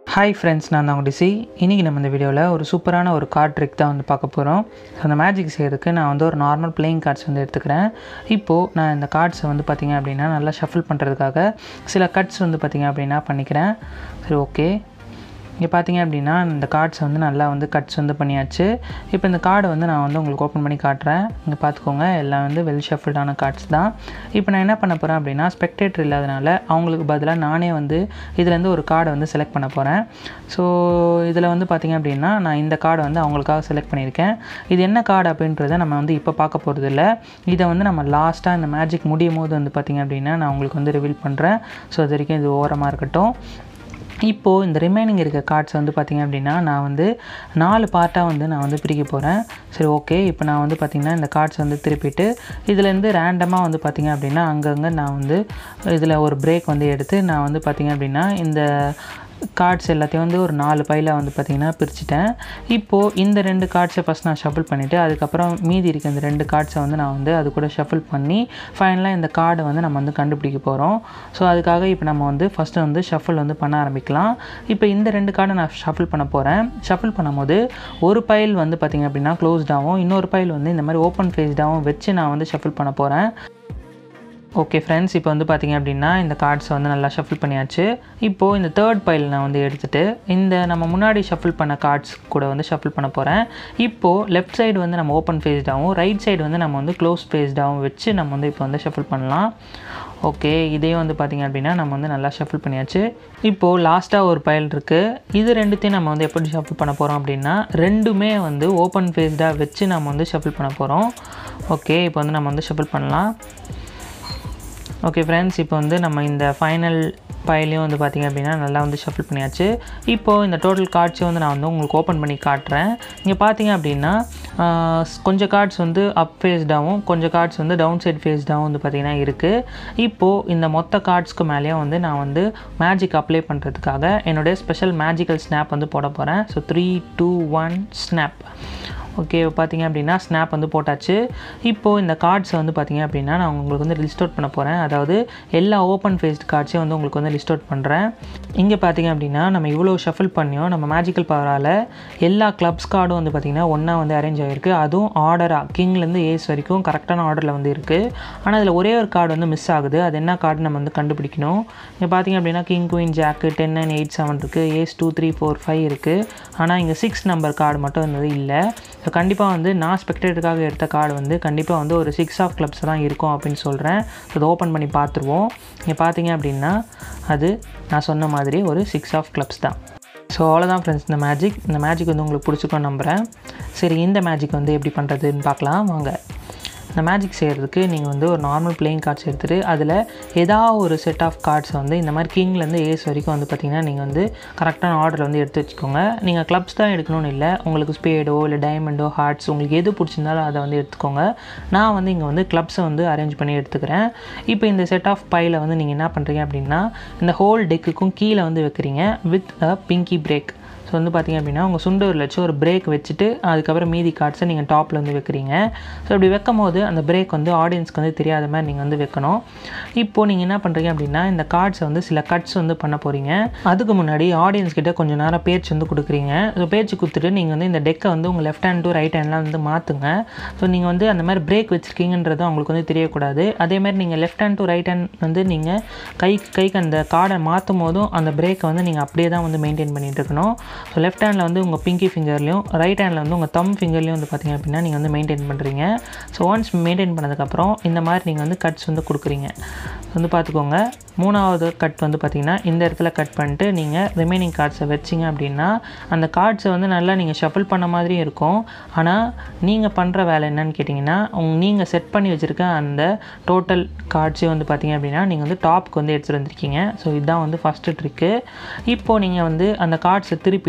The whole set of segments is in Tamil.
ஹாய் ஃப்ரெண்ட்ஸ் நான் தான் உங்கள் டிசி இன்றைக்கி நம்ம இந்த வீடியோவில் ஒரு சூப்பரான ஒரு கார்ட் ட்ரிக் தான் வந்து பார்க்க போகிறோம் ஸோ அந்த மேஜிக் செய்கிறதுக்கு நான் வந்து ஒரு நார்மல் பிளேயிங் கார்ட்ஸ் வந்து எடுத்துக்கிறேன் இப்போது நான் இந்த கார்ட்ஸை வந்து பார்த்திங்க அப்படின்னா நல்லா ஷஃபிள் பண்ணுறதுக்காக சில கட்ஸ் வந்து பார்த்திங்க அப்படின்னா பண்ணிக்கிறேன் சரி ஓகே இங்கே பார்த்தீங்க அப்படின்னா இந்த கார்ட்ஸ் வந்து நல்லா வந்து கட்ஸ் வந்து பண்ணியாச்சு இப்போ இந்த கார்டை வந்து நான் வந்து உங்களுக்கு ஓப்பன் பண்ணி காட்டுறேன் இங்கே பார்த்துக்கோங்க எல்லாம் வந்து வெல் ஷஃபிள்டான கார்ட்ஸ் தான் இப்போ நான் என்ன பண்ண போகிறேன் அப்படின்னா ஸ்பெக்டேட்டர் இல்லாதனால அவங்களுக்கு பதிலாக நானே வந்து இதுலேருந்து ஒரு கார்டை வந்து செலக்ட் பண்ண போகிறேன் ஸோ இதில் வந்து பார்த்திங்க அப்படின்னா நான் இந்த கார்டை வந்து அவங்களுக்காக செலக்ட் பண்ணியிருக்கேன் இது என்ன கார்டு அப்படின்றத நம்ம வந்து இப்போ பார்க்க போகிறது இல்லை இதை வந்து நம்ம லாஸ்ட்டாக இந்த மேஜிக் முடியும் போது வந்து பார்த்திங்க அப்படின்னா நான் உங்களுக்கு வந்து ரிவீல் பண்ணுறேன் ஸோ அது வரைக்கும் இது ஓரமாக இருக்கட்டும் இப்போது இந்த ரிமைனிங் இருக்க கார்ட்ஸ் வந்து பார்த்திங்க அப்படின்னா நான் வந்து நாலு பார்ட்டாக வந்து நான் வந்து பிரிக்க போகிறேன் சரி ஓகே இப்போ நான் வந்து பார்த்திங்கன்னா இந்த கார்ட்ஸ் வந்து திருப்பிட்டு இதுலேருந்து ரேண்டமாக வந்து பார்த்திங்க அப்படின்னா அங்கங்கே நான் வந்து இதில் ஒரு பிரேக் வந்து எடுத்து நான் வந்து பார்த்திங்க அப்படின்னா இந்த கார்ட்ஸ் எல்லாத்தையும் வந்து ஒரு நாலு பையில் வந்து பார்த்திங்கன்னா பிரிச்சுட்டேன் இப்போது இந்த ரெண்டு கார்ட்ஸை ஃபஸ்ட் நான் ஷஃபிள் பண்ணிவிட்டு அதுக்கப்புறம் மீதி இருக்க இந்த ரெண்டு கார்ட்ஸை வந்து நான் வந்து அது கூட ஷஃபிள் பண்ணி ஃபைனலாக இந்த கார்டை வந்து நம்ம வந்து கண்டுபிடிக்க போகிறோம் ஸோ அதுக்காக இப்போ நம்ம வந்து ஃபஸ்ட்டு வந்து ஷஃபிள் வந்து பண்ண ஆரம்பிக்கலாம் இப்போ இந்த ரெண்டு கார்டை நான் ஷஃபிள் பண்ண போகிறேன் ஷஃபிள் பண்ணும்போது ஒரு பைல் வந்து பார்த்திங்க அப்படின்னா க்ளோஸ்டாகவும் இன்னொரு பைல் வந்து இந்த மாதிரி ஓப்பன் ஃபேஸ்டாகவும் வச்சு நான் வந்து ஷஃபிள் பண்ண போகிறேன் ஓகே ஃப்ரெண்ட்ஸ் இப்போ வந்து பார்த்திங்க அப்படின்னா இந்த கார்ட்ஸை வந்து நல்லா ஷஃபிள் பண்ணியாச்சு இப்போது இந்த தேர்ட் பைல் நான் வந்து எடுத்துகிட்டு இந்த நம்ம முன்னாடி ஷஃபிள் பண்ண கார்ட்ஸ் கூட வந்து ஷஃபிள் பண்ண போகிறேன் இப்போது லெஃப்ட் சைடு வந்து நம்ம ஓப்பன் ஃபேஸ்டாகவும் ரைட் சைடு வந்து நம்ம வந்து க்ளோஸ் ஃபேஸ்டாகவும் வச்சு நம்ம வந்து இப்போ வந்து ஷஃபிள் பண்ணலாம் ஓகே இதே வந்து பார்த்திங்க அப்படின்னா நம்ம வந்து நல்லா ஷஃபிள் பண்ணியாச்சு இப்போது லாஸ்ட்டாக ஒரு பைல் இருக்குது இது ரெண்டுத்தையும் நம்ம வந்து எப்படி ஷஃபிள் பண்ண போகிறோம் அப்படின்னா ரெண்டுமே வந்து ஓப்பன் ஃபேஸ்டாக வச்சு நம்ம வந்து ஷஃபிள் பண்ண போகிறோம் ஓகே இப்போ வந்து நம்ம வந்து ஷஃபிள் பண்ணலாம் ஓகே ஃப்ரெண்ட்ஸ் இப்போ வந்து நம்ம இந்த ஃபைனல் பைலையும் வந்து பார்த்திங்க அப்படின்னா நல்லா வந்து ஷஃபிள் பண்ணியாச்சு இப்போது இந்த டோட்டல் கார்ட்ஸையும் வந்து நான் வந்து உங்களுக்கு ஓப்பன் பண்ணி காட்டுறேன் இங்கே பார்த்தீங்க அப்படின்னா கொஞ்சம் கார்ட்ஸ் வந்து அப் ஃபேஸ்டாகவும் கொஞ்சம் கார்ட்ஸ் வந்து டவுன் சைட் ஃபேஸ்டாகவும் வந்து பார்த்திங்கன்னா இருக்குது இப்போது இந்த மொத்த கார்ட்ஸ்க்கு மேலேயும் வந்து நான் வந்து மேஜிக் அப்ளை பண்ணுறதுக்காக என்னுடைய ஸ்பெஷல் மேஜிக்கல் ஸ்னாப் வந்து போட போகிறேன் so three two one snap okay பார்த்தீங்க அப்படின்னா ஸ்னாப் வந்து போட்டாச்சு இப்போது இந்த கார்ட்ஸை வந்து பார்த்திங்க அப்படின்னா நான் உங்களுக்கு வந்து லிஸ்ட் அவுட் பண்ண போகிறேன் அதாவது எல்லா ஓப்பன் ஃபேஸ்ட் கார்ட்ஸையும் வந்து உங்களுக்கு வந்து லிஸ்ட் அவுட் பண்ணுறேன் இங்கே பார்த்தீங்க அப்படின்னா நம்ம இவ்வளோ ஷஃபில் பண்ணியும் நம்ம மேஜிக்கல் பவரால் எல்லா கிளப்ஸ் கார்டும் வந்து பார்த்திங்கன்னா ஒன்றா வந்து அரேஞ்ச் ஆகிருக்கு அதுவும் ஆர்டராக கிங்லேருந்து ஏஸ் வரைக்கும் கரெக்டான ஆர்டரில் வந்து இருக்குது ஆனால் அதில் ஒரே ஒரு கார்டு வந்து மிஸ் ஆகுது அது என்ன கார்டு நம்ம வந்து கண்டுபிடிக்கணும் இங்கே பார்த்திங்க அப்படின்னா king queen jack ten nine eight seven இருக்குது ace two three four five இருக்குது ஆனால் இங்கே சிக்ஸ் நம்பர் கார்டு மட்டும் இருந்தது இல்லை ஸோ கண்டிப்பாக வந்து நான் ஸ்பெக்டேட்டருக்காக எடுத்த கார்டு வந்து கண்டிப்பாக வந்து ஒரு சிக்ஸ் ஆஃப் கிளப்ஸ் தான் இருக்கும் அப்படின்னு சொல்கிறேன் ஸோ அதை ஓப்பன் பண்ணி பார்த்துருவோம் இங்கே பார்த்தீங்க அப்படின்னா அது நான் சொன்ன மாதிரி ஒரு சிக்ஸ் ஆஃப் கிளப்ஸ் தான் ஸோ அவ்வளோதான் ஃப்ரெண்ட்ஸ் இந்த மேஜிக் இந்த மேஜிக் வந்து உங்களுக்கு பிடிச்சிக்கோ நம்புகிறேன் சரி இந்த மேஜிக் வந்து எப்படி பண்ணுறதுன்னு பார்க்கலாம் வாங்க இந்த மேஜிக் செய்கிறதுக்கு நீங்கள் வந்து ஒரு நார்மல் பிளேயிங் கார்ட்ஸ் எடுத்துகிட்டு அதில் ஏதாவது ஒரு செட் ஆஃப் கார்ட்ஸ் வந்து இந்த மாதிரி கிங்லேருந்து ஏஸ் வரைக்கும் வந்து பார்த்திங்கன்னா நீங்கள் வந்து கரெக்டான ஆர்டர் வந்து எடுத்து வச்சுக்கோங்க நீங்கள் கிளப்ஸ் தான் எடுக்கணும்னு இல்லை உங்களுக்கு ஸ்பேடோ இல்லை டைமண்டோ ஹார்ட்ஸ் உங்களுக்கு எது பிடிச்சிருந்தாலும் அதை வந்து எடுத்துக்கோங்க நான் வந்து இங்கே வந்து கிளப்ஸை வந்து அரேஞ்ச் பண்ணி எடுத்துக்கிறேன் இப்போ இந்த செட் ஆஃப் பையில் வந்து நீங்கள் என்ன பண்ணுறீங்க அப்படின்னா இந்த ஹோல் டெக்குக்கும் கீழே வந்து வைக்கிறீங்க with a pinky break so வந்து பார்த்திங்க அப்படின்னா உங்கள் சுண்டூரில் வச்சு ஒரு பிரேக் வச்சுட்டு அதுக்கப்புறம் மீதி கார்ட்ஸை நீங்கள் டாப்பில் வந்து வைக்கிறீங்க ஸோ இப்படி வைக்கும் போது அந்த பிரேக் வந்து ஆடியன்ஸ்க்கு வந்து தெரியாத மாதிரி நீங்கள் வந்து வைக்கணும் இப்போது நீங்கள் என்ன பண்ணுறீங்க அப்படின்னா இந்த கார்ட்ஸை வந்து சில கட்ஸ் வந்து பண்ண போகிறீங்க அதுக்கு முன்னாடி ஆடியன்ஸ் கிட்ட கொஞ்சம் நேரம் பேச்சு வந்து கொடுக்குறீங்க ஸோ பேச்சு கொடுத்துட்டு நீங்கள் வந்து இந்த டெக்கை வந்து உங்கள் லெஃப்ட் ஹேண்ட் டு ரைட் ஹேண்ட்லாம் வந்து மாற்றுங்க ஸோ நீங்கள் வந்து அந்த மாதிரி பிரேக் வச்சுருக்கீங்கன்றது அவங்களுக்கு வந்து தெரியக்கூடாது அதேமாதிரி நீங்கள் left hand to right hand வந்து நீங்கள் கை கைக்கு அந்த கார்டை மாற்றும் போதும் அந்த பிரேக்கை வந்து நீங்கள் அப்படியே தான் வந்து மெயின்டைன் பண்ணிகிட்டு இருக்கணும் ஸோ லெஃப்ட் ஹேண்டில் வந்து உங்கள் பிங்கி ஃபிங்கர்லையும் ரைட் ஹேண்டில் வந்து உங்கள் தம் ஃபிங்கர்லையும் வந்து பார்த்திங்க அப்படின்னா நீங்கள் வந்து மெயின்டைன் பண்ணுறீங்க ஸோ ஒன்ஸ் மெயின்டைன் பண்ணதுக்கப்புறம் இந்த மாதிரி நீங்கள் வந்து கட்ஸ் வந்து கொடுக்குறீங்க வந்து பார்த்துக்கோங்க மூணாவது கட் வந்து பார்த்திங்கன்னா இந்த இடத்துல கட் பண்ணிட்டு நீங்கள் ரிமைனிங் கார்ட்ஸை வச்சிங்க அப்படின்னா அந்த கார்ட்ஸை வந்து நல்லா நீங்கள் ஷஃபிள் பண்ண மாதிரியும் இருக்கும் ஆனால் நீங்கள் பண்ணுற வேலை என்னன்னு கேட்டிங்கன்னா உங்க நீங்கள் செட் பண்ணி வச்சுருக்க அந்த டோட்டல் கார்ட்ஸையும் வந்து பார்த்திங்க அப்படின்னா நீங்கள் வந்து டாப்புக்கு வந்து எடுத்துகிட்டு வந்திருக்கீங்க ஸோ இதுதான் வந்து ஃபஸ்ட்டு ட்ரிக்கு இப்போது நீங்கள் வந்து அந்த கார்ட்ஸை திருப்பி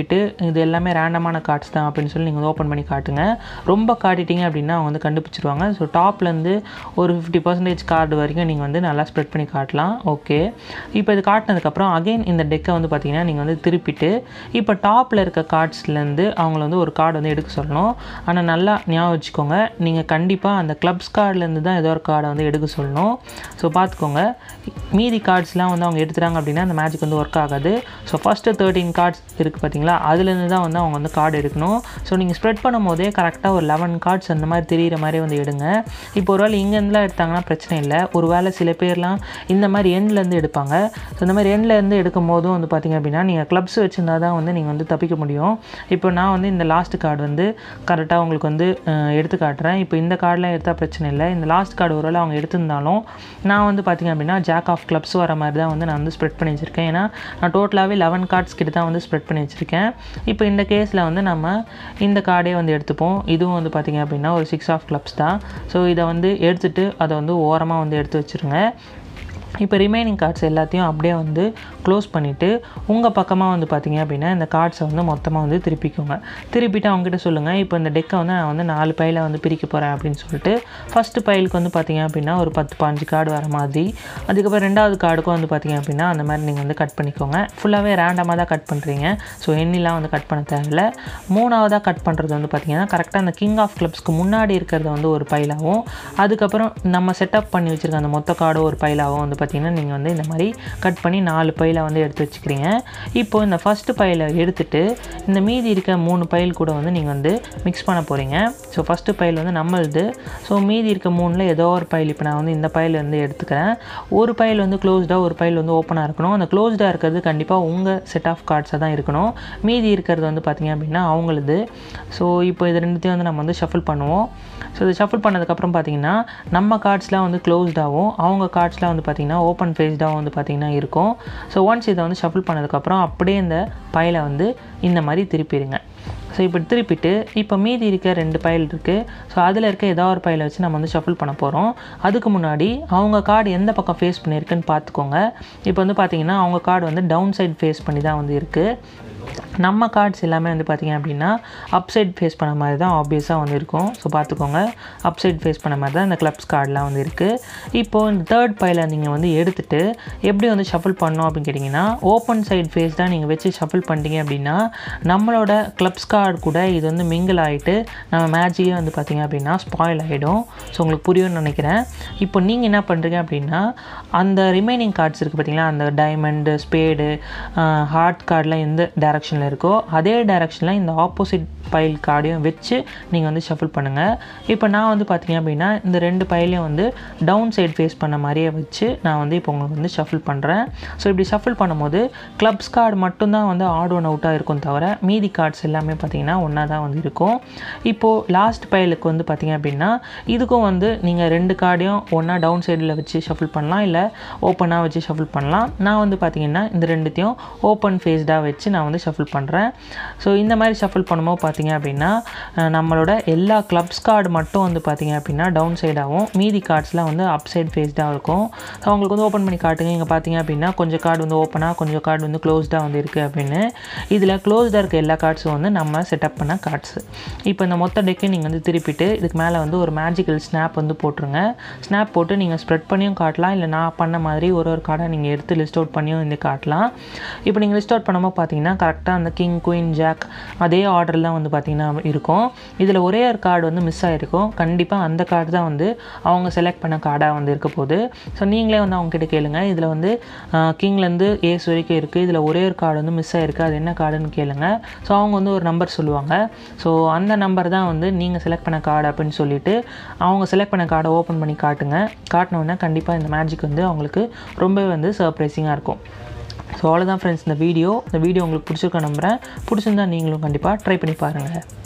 திருப்பிட்டு இது எல்லாமே ரேண்டமான கார்ட்ஸ் தான் அப்படின்னு சொல்லி நீங்கள் வந்து ஓப்பன் பண்ணி காட்டுங்க ரொம்ப காட்டிட்டீங்க அப்படின்னா அவங்க வந்து கண்டுபிடிச்சிருவாங்க ஸோ டாப்லேருந்து ஒரு ஃபிஃப்டி பர்சன்டேஜ் கார்டு வரைக்கும் நீங்கள் வந்து நல்லா ஸ்ப்ரெட் பண்ணி காட்டலாம் ஓகே இப்போ இது காட்டினதுக்கப்புறம் அகைன் இந்த டெக்கை வந்து பார்த்தீங்கன்னா நீங்கள் வந்து திருப்பிட்டு இப்போ டாப்பில் இருக்க கார்ட்ஸ்லேருந்து அவங்கள வந்து ஒரு கார்டு வந்து எடுக்க சொல்லணும் ஆனால் நல்லா ஞாபகம் வச்சுக்கோங்க நீங்கள் கண்டிப்பாக அந்த கிளப்ஸ் கார்ட்லேருந்து தான் ஏதோ ஒரு கார்டை வந்து எடுக்க சொல்லணும் ஸோ பார்த்துக்கோங்க மீதி கார்ட்ஸ்லாம் வந்து அவங்க எடுத்துட்டாங்க அப்படின்னா அந்த மேஜிக் வந்து ஒர்க் ஆகாது ஸோ ஃபஸ்ட்டு தேர்ட்டின் கார்ட்ஸ் இருக்குது பார்த்தீங்களா அதுலேருந்து தான் வந்து அவங்க வந்து கார்டு எடுக்கணும் ஸோ நீங்கள் ஸ்ப்ரெட் பண்ணும் போதே கரெக்டாக ஒரு லெவன் கார்ட்ஸ் அந்த மாதிரி தெரியிற மாதிரி வந்து எடுங்க இப்போ ஒரு வேளை இங்கேருந்துலாம் எடுத்தாங்கன்னா பிரச்சனை இல்லை ஒரு வேளை சில பேர்லாம் இந்த மாதிரி எண்ட்லேருந்து எடுப்பாங்க ஸோ இந்த மாதிரி எண்ட்லேருந்து எடுக்கும் போதும் வந்து பார்த்திங்க அப்படின்னா நீங்கள் க்ளப்ஸ் வச்சுருந்தா தான் வந்து நீங்கள் வந்து தப்பிக்க முடியும் இப்போ நான் வந்து இந்த லாஸ்ட் கார்டு வந்து கரெக்டாக உங்களுக்கு வந்து அஹ், எடுத்து காட்டுறேன் இப்போ இந்த கார்டெலாம் எடுத்தால் பிரச்சனை இல்லை இந்த லாஸ்ட் கார்டு ஒருவேளை அவங்க எடுத்திருந்தாலும் நான் வந்து பார்த்திங்க அப்படின்னா ஜாக் ஆஃப் கிளப்ஸ் வர மாதிரி தான் வந்து நான் வந்து ஸ்ப்ரெட் பண்ணி வச்சுருக்கேன் ஏன்னா நான் டோட்டலாகவே லெவன் கார்ட்ஸ் கிட்ட தான் வந்து ஸ்ப்ரெட் பண்ணி வச்சுருக்கேன் இப்போ இந்த கேஸில் வந்து நம்ம இந்த கார்டே வந்து எடுத்துப்போம் இதுவும் வந்து பார்த்திங்க அப்படின்னா ஒரு சிக்ஸ் ஆஃப் கிளப்ஸ் தான் ஸோ இதை வந்து எடுத்துட்டு அதை வந்து ஓரமாக வந்து எடுத்து வச்சுருங்க இப்போ ரிமைனிங் கார்ட்ஸ் எல்லாத்தையும் அப்படியே வந்து க்ளோஸ் பண்ணிவிட்டு உங்கள் பக்கமாக வந்து பார்த்தீங்க அப்படின்னா இந்த கார்ட்ஸை வந்து மொத்தமாக வந்து திருப்பிக்கோங்க திருப்பிட்டு அவங்ககிட்ட சொல்லுங்கள் இப்போ இந்த டெக்கை வந்து நான் வந்து நாலு பையில் வந்து பிரிக்க போகிறேன் அப்படின்னு சொல்லிட்டு ஃபஸ்ட்டு பைலுக்கு வந்து பார்த்தீங்க அப்படின்னா ஒரு பத்து பாஞ்சு கார்டு வர மாதிரி அதுக்கப்புறம் ரெண்டாவது கார்டுக்கும் வந்து பார்த்தீங்க அப்படின்னா அந்த மாதிரி நீங்கள் வந்து கட் பண்ணிக்கோங்க ஃபுல்லாகவே ரேண்டமாக தான் கட் பண்ணுறீங்க ஸோ எண்ணிலாம் வந்து கட் பண்ண தேவையில்ல மூணாவதாக கட் பண்ணுறது வந்து பார்த்தீங்கன்னா கரெக்டாக அந்த கிங் ஆஃப் கிளப்ஸ்க்கு முன்னாடி இருக்கிறத வந்து ஒரு பைலாகவும் அதுக்கப்புறம் நம்ம செட்டப் பண்ணி வச்சுருக்க அந்த மொத்த கார்டும் ஒரு பைலாகவும் வந்து பார்த்தீங்கன்னா நீங்கள் வந்து இந்த மாதிரி கட் பண்ணி நாலு பையில வந்து எடுத்து வச்சுக்கிறீங்க இப்போ இந்த ஃபஸ்ட்டு பையில எடுத்துட்டு இந்த மீதி இருக்க மூணு பைல் கூட வந்து நீங்கள் வந்து மிக்ஸ் பண்ண போகிறீங்க ஸோ ஃபஸ்ட்டு பைல் வந்து நம்மளுது ஸோ மீதி இருக்க மூணில் ஏதோ ஒரு பைல் இப்போ நான் வந்து இந்த பையில வந்து எடுத்துக்கிறேன் ஒரு பைல் வந்து க்ளோஸ்டாக ஒரு பைல் வந்து ஓப்பனாக இருக்கணும் அந்த க்ளோஸ்டாக இருக்கிறது கண்டிப்பாக உங்கள் செட் ஆஃப் கார்ட்ஸாக தான் இருக்கணும் மீதி இருக்கிறது வந்து பார்த்தீங்க அப்படின்னா அவங்களுது ஸோ இப்போ இது ரெண்டுத்தையும் வந்து நம்ம வந்து ஷஃபிள் பண்ணுவோம் ஸோ இது ஷஃபிள் பண்ணதுக்கப்புறம் பார்த்தீங்கன்னா நம்ம கார்ட்ஸ்லாம் வந்து க்ளோஸ்டாகவும் அவங்க கார்ட்ஸ்லாம் வந்து பார்த்தீங்கன்னா ஓப்பன் ஃபேஸ்டாகவும் வந்து பார்த்தீங்கன்னா இருக்கும் ஸோ ஒன்ஸ் இதை வந்து ஷஃபிள் பண்ணதுக்கப்புறம் அப்படியே இந்த பைலை வந்து இந்த மாதிரி திருப்பிடுங்க ஸோ இப்படி திருப்பிட்டு இப்போ மீதி இருக்க ரெண்டு பைல் இருக்குது ஸோ அதில் இருக்க ஏதோ ஒரு பைலை வச்சு நம்ம வந்து ஷஃபிள் பண்ண போகிறோம் அதுக்கு முன்னாடி அவங்க கார்டு எந்த பக்கம் ஃபேஸ் பண்ணியிருக்குன்னு பார்த்துக்கோங்க இப்போ வந்து பார்த்தீங்கன்னா அவங்க கார்டு வந்து டவுன் சைட் ஃபேஸ் பண்ணி தான் வந்து இருக்குது நம்ம கார்ட்ஸ் எல்லாமே வந்து பார்த்திங்க அப்படின்னா அப்சைட் ஃபேஸ் பண்ண மாதிரி தான் ஆப்வியஸாக வந்து இருக்கும் ஸோ பார்த்துக்கோங்க அப்சைட் ஃபேஸ் பண்ண மாதிரி தான் இந்த கிளப்ஸ் கார்டெலாம் வந்து இருக்குது இப்போது இந்த தேர்ட் பைலை நீங்கள் வந்து எடுத்துட்டு எப்படி வந்து ஷஃபிள் பண்ணோம் அப்படின்னு கேட்டிங்கன்னா ஓப்பன் சைட் ஃபேஸ் தான் நீங்கள் வச்சு ஷஃபிள் பண்ணிட்டீங்க அப்படின்னா நம்மளோட கிளப்ஸ் கார்டு கூட இது வந்து மிங்கிள் ஆகிட்டு நம்ம மேட்சிக்கே வந்து பார்த்திங்க அப்படின்னா ஸ்பாயில் ஆகிடும் ஸோ உங்களுக்கு புரியும்னு நினைக்கிறேன் இப்போ நீங்கள் என்ன பண்ணுறீங்க அப்படின்னா அந்த ரிமைனிங் கார்ட்ஸ் இருக்குது பார்த்தீங்களா அந்த டைமண்டு ஸ்பேடு ஹார்ட் கார்டெலாம் எந்த டைரக்ஷனில் இருக்கோ அதே டைரக்ஷனில் இந்த ஆப்போசிட் பைல் கார்டையும் வச்சு நீங்கள் வந்து ஷஃபிள் பண்ணுங்கள் இப்போ நான் வந்து பார்த்தீங்க அப்படின்னா இந்த ரெண்டு பைலையும் வந்து டவுன் சைடு ஃபேஸ் பண்ண மாதிரியே வச்சு நான் வந்து இப்போ உங்களுக்கு வந்து ஷஃபிள் பண்ணுறேன் ஸோ இப்படி ஷஃபிள் பண்ணும்போது கிளப்ஸ் கார்டு மட்டும்தான் வந்து ஆட் ஒன் அவுட்டாக இருக்கும் தவிர மீதி கார்ட்ஸ் எல்லாமே பார்த்தீங்கன்னா ஒன்றா தான் வந்து இருக்கும் இப்போது லாஸ்ட் பைலுக்கு வந்து பார்த்தீங்க அப்படின்னா இதுக்கும் வந்து நீங்கள் ரெண்டு கார்டையும் ஒன்றா டவுன் சைடில் வச்சு ஷஃபிள் பண்ணலாம் இல்லை ஓப்பனாக வச்சு ஷஃபிள் பண்ணலாம் நான் வந்து பார்த்தீங்கன்னா இந்த ரெண்டுத்தையும் ஓப்பன் ஃபேஸ்டாக வச்சு நான் வந்து ஷஃபிள் பண்ணுறேன் ஸோ இந்த மாதிரி ஷஃபிள் பண்ணும்போது பார்த்தீங்க அப்படின்னா அஹ், நம்மளோட எல்லா கிளப்ஸ் கார்டு மட்டும் வந்து பார்த்தீங்க அப்படின்னா டவுன் சைடாகவும் மீதி கார்ட்ஸ்லாம் வந்து அப் சைட் ஃபேஸ்டாக இருக்கும் ஸோ அவங்களுக்கு வந்து ஓப்பன் பண்ணி காட்டுங்க இங்கே பார்த்தீங்க அப்படின்னா கொஞ்சம் கார்டு வந்து ஓப்பனாக கொஞ்சம் கார்டு வந்து க்ளோஸ்டாக வந்து இருக்குது அப்படின்னு இதில் க்ளோஸ்டாக இருக்க எல்லா கார்ட்ஸும் வந்து நம்ம செட்டப் பண்ண கார்ட்ஸு இப்போ இந்த மொத்த டெக்கையும் நீங்கள் வந்து திருப்பிட்டு இதுக்கு மேலே வந்து ஒரு மேஜிக்கல் ஸ்னாப் வந்து போட்டுருங்க ஸ்னாப் போட்டு நீங்கள் ஸ்ப்ரெட் பண்ணியும் காட்டலாம் இல்லை நான் பண்ண மாதிரி ஒரு ஒரு கார்டை நீங்கள் எடுத்து லிஸ்ட் அவுட் பண்ணியும் வந்து காட்டலாம் இப்போ நீங்கள் லிஸ்ட் அவுட் பண்ணும்போது பார்த்தீங்கன்னா கரெக்டாக அந்த கிங் குயின் ஜாக் அதே ஆர்டரில் தான் வந்து பார்த்தீங்கன்னா இருக்கும் இதில் ஒரே ஒரு கார்டு வந்து மிஸ் ஆகிருக்கும் கண்டிப்பாக அந்த கார்டு தான் வந்து அவங்க செலக்ட் பண்ண கார்டாக வந்து இருக்க போகுது ஸோ நீங்களே வந்து அவங்க கிட்ட கேளுங்க இதில் வந்து கிங்லேருந்து ஏஸ் வரைக்கும் இருக்குது இதில் ஒரே ஒரு கார்டு வந்து மிஸ் ஆகிருக்கு அது என்ன கார்டுன்னு கேளுங்க ஸோ அவங்க வந்து ஒரு நம்பர் சொல்லுவாங்க ஸோ அந்த நம்பர் தான் வந்து நீங்கள் செலக்ட் பண்ண கார்டு அப்படின்னு சொல்லிட்டு அவங்க செலக்ட் பண்ண கார்டை ஓப்பன் பண்ணி காட்டுங்க காட்டினோன்னா கண்டிப்பாக இந்த மேஜிக் வந்து அவங்களுக்கு ரொம்பவே வந்து சர்ப்ரைசிங்காக இருக்கும் ஸோ அவ்வளோதான் ஃப்ரெண்ட்ஸ் இந்த வீடியோ இந்த வீடியோ உங்களுக்கு பிடிச்சிருக்க நம்புகிறேன் பிடிச்சிருந்தா நீங்களும் கண்டிப்பாக ட்ரை பண்ணி பாருங்கள்